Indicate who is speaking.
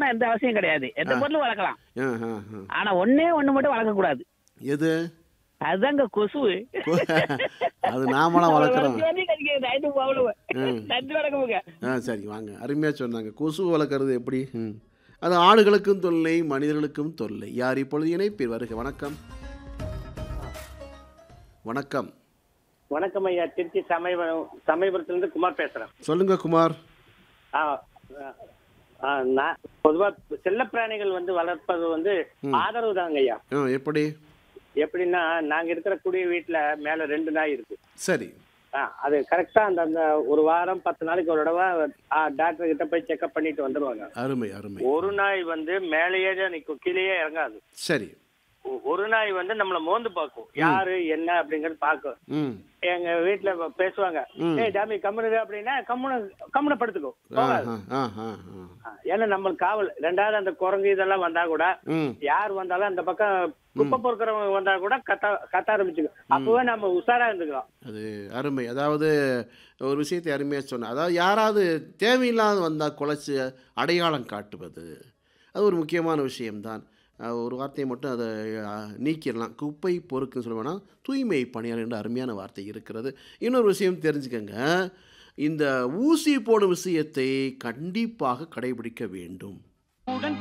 Speaker 1: வளர்க்கணும்னு எந்த அவசியம் கிடையாது எந்த பொருளும் வளர்க்கலாம்
Speaker 2: ஆ, ஆ, ஆ.
Speaker 1: ஆனா ஒண்ணே ஒண்ணு மட்டும் வளர்க்க கூடாது
Speaker 2: எது
Speaker 1: அதுதாங்க கொசுவு
Speaker 2: அது நாமளா வளர்க்குறோம் ம்.
Speaker 1: நன்றி வணக்கமுங்க
Speaker 2: ஆ சரி வாங்க அருமையாக சொன்னாங்க கொசு வளர்க்குறது எப்படி ம் அது ஆடுகளுக்கும் தொல்லை மனிதர்களுக்கும் தொல்லை யார் இப்பொழுது இணைப்பீர் வருக வணக்கம் வணக்கம்
Speaker 3: வணக்கம் ஐயா திருச்சி சமயபுரம் சமயபுரத்துலேருந்து குமார் பேசுறேன்
Speaker 2: சொல்லுங்க குமார்
Speaker 3: ஆ, ஆ, நான் பொதுவா செல்லப்பிராணிகள் வந்து வளர்ப்பது வந்து ஆதரவு தாங்க ஐயா
Speaker 2: ஆ எப்படி
Speaker 3: எப்படின்னா நாங்க இருக்கிற குடிய வீட்டுல மேல ரெண்டு நாய் இருக்கு
Speaker 2: சரி
Speaker 3: ஆ, அது கரெக்டா அந்த அந்த ஒரு வாரம் பத்து நாளைக்கு ஒரு தடவை டாக்டர் கிட்ட போய் செக்அப் பண்ணிட்டு வந்துருவாங்க
Speaker 2: அருமை அருமை
Speaker 3: ஒரு நாய் வந்து மேலேயே தான் நிற்கும் கீழேயே இறங்காது
Speaker 2: சரி
Speaker 3: ஒ- ஒரு நாய் வந்து நம்மள மோந்து பார்க்கும் யாரு என்ன அப்படிங்கறது பார்க்கும்
Speaker 2: ம்
Speaker 3: எங்க வீட்டுல பேசுவாங்க
Speaker 2: ம்.
Speaker 3: ஏய் டாமி கம்முனு அப்படின்னா கம்முனு கம்முனு படுத்துக்கோ
Speaker 2: ஆ
Speaker 3: போகாது
Speaker 2: ஆ ஆ ஆ ஆ.
Speaker 3: ஆ, ஏன்னா நம்மளுக்கு காவல் ரெண்டாவது அந்த குரங்கு இதெல்லாம் வந்தா கூட
Speaker 2: ம்
Speaker 3: யார் வந்தாலும் அந்த பக்கம் குப்பை பொறுக்கிறவங்க வந்தா கூட கத்த கத்த ஆரம்பிச்சுக்கும் அப்பவே நம்ம உஷாரா இருந்துக்கலாம்
Speaker 2: அது அருமை அதாவது ஒரு விஷயத்தை அருமையாக சொன்னேன் அதாவது யாராவது தேவையில்லாத வந்தால் குலைச்சி அடையாளம் காட்டுவது அது ஒரு முக்கியமான விஷயம்தான் அஹ் ஒரு வார்த்தையை மட்டும் அதை அஹ், நீக்கிடலாம் குப்பை பொறுக்குன்னு சொல்லுவேன்னா தூய்மை பணியாளர் என்ற அருமையான வார்த்தை இருக்கிறது இன்னொரு விஷயம் தெரிஞ்சுக்கங்க இந்த ஊசி போடும் விஷயத்தை கண்டிப்பாக கடைபிடிக்க வேண்டும்
Speaker 4: உடன்